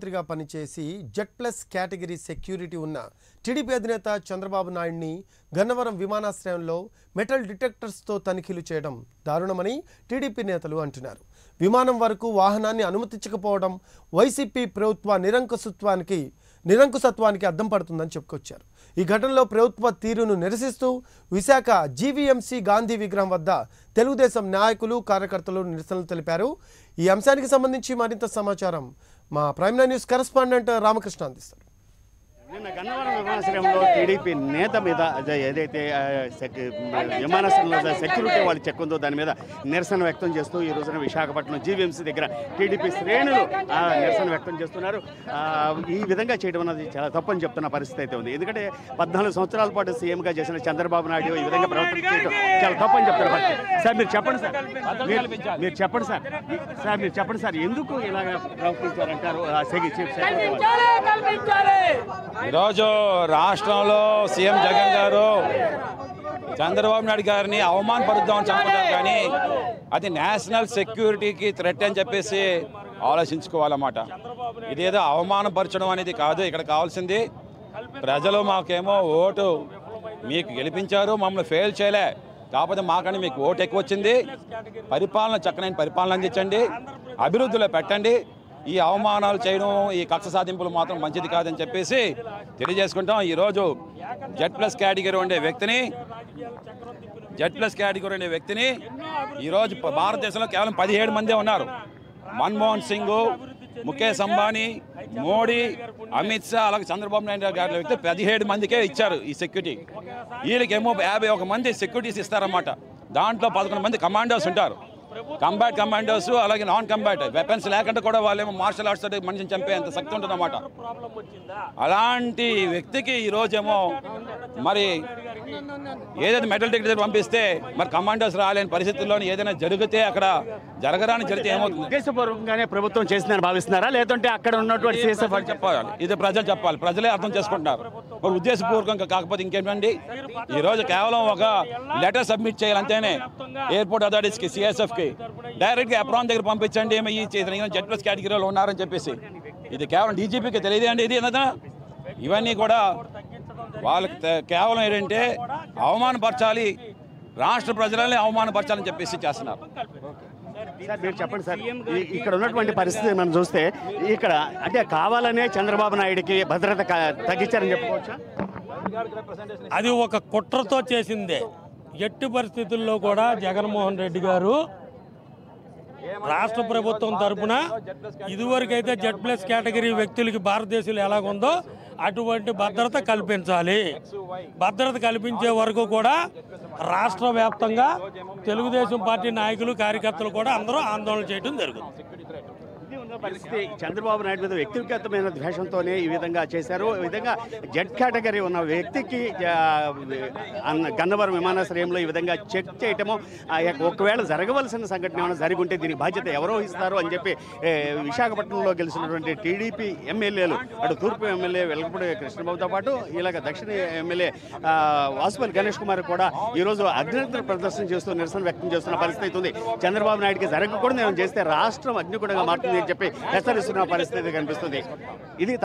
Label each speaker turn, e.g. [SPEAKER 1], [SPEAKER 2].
[SPEAKER 1] మంత్రిగా పనిచేసి Z plus category security ఉన్న టీడీపీ అధినేత చంద్రబాబు నాయుడిని గన్నవరం విమానాశ్రయంలో మెటల్ డిటెక్టర్స్తో తనిఖీలు చేయడం దారుణమని టీడీపీ నేతలు అంటున్నారు విమానం వరకు వాహనాన్ని అనుమతించకపోవడం వైసీపీ ప్రభుత్వ నిరంకుశత్వానికి నిరంకుశత్వానికి అద్దం పడుతుందని చెప్పుకొచ్చారు ఈ ఘటనలో ప్రభుత్వ తీరును నిరసిస్తూ విశాఖ జీవీఎంసీ గాంధీ విగ్రహం వద్ద తెలుగుదేశం నాయకులు కార్యకర్తలు నిరసనలు తెలిపారు ఈ అంశానికి సంబంధించి మరింత సమాచారం మా prime nine news correspondent Ramakrishna అందిస్తారు
[SPEAKER 2] నిన్న గన్నవరం విమానాశ్రయంలో టీడీపీ నేత మీద అదే ఏదైతే ఆ, సెక్- విమానాశ్రయంలో సెక్యూరిటీ వాళ్ళు చెక్ ఉందో దాని మీద నిరసన వ్యక్తం చేస్తూ ఈ రోజున విశాఖపట్నం జీవీఎంసీ దగ్గర టీడీపీ శ్రేణులు ఆ, నిరసన వ్యక్తం చేస్తున్నారు ఆ, ఈ విధంగా చేయడం అన్నది చాలా తప్పని చెప్తున్న పరిస్థితి అయితే ఉంది ఎందుకంటే పద్నాలుగు సంవత్సరాల పాటు సీఎంగా చేసిన చంద్రబాబు నాయుడు ఈ విధంగా ప్రవర్తన చేయడం చాలా తప్పని చెప్తున్న పరిస్థితి సార్ మీరు చెప్పండి సార్ మీరు మీరు చెప్పండి సార్ సార్ మీరు చెప్పండి సార్ ఎందుకు ఇలాగ ప్రవర్తించారంటారు ఆ, సెక్యూ- చీఫ్ సెక్యూరిటీ వాళ్ళు?
[SPEAKER 3] ఈరోజు రాష్ట్రంలో సీఎం జగన్ గారు చంద్రబాబు నాయుడు గారిని అవమానపరుద్దామని చెప్పుకుంటారు కానీ అది నేషనల్ సెక్యూరిటీకి థ్రెట్ అని చెప్పేసి ఆలోచించుకోవాలన్నమాట ఇదేదో అవమానపరచడం అనేది కాదు ఇక్కడ కావాల్సింది ప్రజలు మాకేమో ఓటు మీకు గెలిపించారు మమ్మల్ని ఫెయిల్ చేయలే కాకపోతే మాకని మీకు ఓటు ఎక్కువ వచ్చింది పరిపాలన చక్కనైన పరిపాలన అందించండి అభివృద్ధిలో పెట్టండి ఈ అవమానాలు చేయడం ఈ కక్ష సాధింపులు మాత్రం మంచిది కాదని చెప్పేసి తెలియజేసుకుంటాం ఈరోజు జెడ్ ప్లస్ కేటగిరీ ఉండే వ్యక్తిని జెడ్ ప్లస్ కేటగిరీ ఉండే వ్యక్తిని ఈరోజు ప- భారతదేశంలో కేవలం పదిహేడు మందే ఉన్నారు మన్మోహన్ సింగ్ ముఖేష్ అంబానీ మోడీ అమిత్ షా అలాగే చంద్రబాబు నాయుడు గారి వ్యక్తి పదిహేడు మందికే ఇచ్చారు ఈ సెక్యూరిటీ వీళ్ళకేమో యాభై ఒక మంది సెక్యూరిటీస్ ఇస్తారన్నమాట దాంట్లో పదకొండు మంది కమాండోస్ ఉంటారు కంబాట్ కమాండోస్ అలాగే నాన్ కంబాట్ వెపన్స్ లేకుండా కూడా వాళ్ళేమో మార్షల్ ఆర్ట్స్ తోటి మనిషిని చంపేంత శక్తి ఉంటుందన్నమాట అలాంటి వ్యక్తికి ఈ రోజేమో మరి ఏదైతే మెటల్ టికెట్ పంపిస్తే మరి కమాండోస్ రాలేని పరిస్థితుల్లో ఏదైనా జరిగితే అక్కడ జరగరాని జరిగితే ఏమవుతుంది
[SPEAKER 2] ఉద్దేశపూర్వకంగానే ప్రభుత్వం చేసిందని భావిస్తున్నారా లేదంటే అక్కడ ఉన్నటువంటి సిఎస్ఎఫ్
[SPEAKER 3] వాళ్ళు చెప్పాలి ఇది ప్రజలు చెప్పాలి ప్రజలే అర్థం చేసుకుంటున్నారు మరి ఉద్దేశపూర్వకంగా కాకపోతే ఇంకేంటండి ఈ రోజు కేవలం ఒక లెటర్ సబ్మిట్ చేయాలి అంతేనే ఎయిర్పోర్ట్ అథారిటీస్కి సిఎస్ఎఫ్కి డైరెక్ట్గా అప్రాన్ దగ్గర పంపించండి ఏమో ఈ జెడ్ ప్లస్ కేటగిరీలో ఉన్నారని చెప్పేసి ఇది కేవలం డీజీపీకి తెలియదు అండి ఇది ఏదైనా ఇవన్నీ కూడా వాళ్ళకి తే- కేవలం ఏంటంటే అవమానపరచాలి రాష్ట్ర ప్రజలని అవమానపరచాలని చెప్పేసి చేస్తున్నారు
[SPEAKER 2] సార్ మీరు చెప్పండి సార్ ఈ- ఇక్కడ ఉన్నటువంటి పరిస్థితి మనం చూస్తే ఇక్కడ అంటే కావాలనే చంద్రబాబు నాయుడికి భద్రత క- తగ్గించారని చెప్పుకోవచ్చా
[SPEAKER 4] అది ఒక కుట్రతో చేసిందే ఎట్టి పరిస్థితుల్లో కూడా జగన్మోహన్ రెడ్డి గారు రాష్ట్ర ప్రభుత్వం తరపున ఇదివరకైతే జెడ్ ప్లస్ కేటగిరీ వ్యక్తులకి భారతదేశంలో ఎలాగుందో అటువంటి భద్రత కల్పించాలి భద్రత కల్పించే వరకు కూడా రాష్ట్ర వ్యాప్తంగా తెలుగుదేశం పార్టీ నాయకులు కార్యకర్తలు కూడా అందరూ ఆందోళన చేయడం జరుగుతుంది
[SPEAKER 2] ఇది ఉన్న పరిస్థితి చంద్రబాబు నాయుడు మీద వ్యక్తిగతమైన ద్వేషంతోనే ఈ విధంగా చేశారు ఈ విధంగా జెడ్ కేటగిరీ ఉన్న వ్యక్తికి ఆ, అన్న- గన్నవరం విమానాశ్రయంలో ఈ విధంగా చెక్ చేయటము ఆ, ఒకవేళ జరగవలసిన సంఘటన ఏమైనా జరిగి ఉంటే దీని బాధ్యత ఎవరో ఇస్తారు అని చెప్పి ఏ, విశాఖపట్నంలో గెలిచినటువంటి టీడీపీ ఎమ్మెల్యేలు అటు తూర్పు ఎమ్మెల్యే వెలగపూడి కృష్ణబాబుతో పాటు ఇలాగ దక్షిణ ఎమ్మెల్యే ఆ, వాసుపల్లి గణేష్ కుమార్ కూడా ఈరోజు అగ్నిహోత్ర ప్రదర్శన చేస్తూ నిరసన వ్యక్తం చేస్తున్న పరిస్థితి అయితే ఉంది చంద్రబాబు నాయుడికి జరగకూడదు ఏమైనా చేస్తే రాష్ట్రం అగ్నిగుణంగా మారుతుంది అని చెప్పి హెచ్చరిస్తున్న పరిస్థితి కనిపిస్తుంది ఇది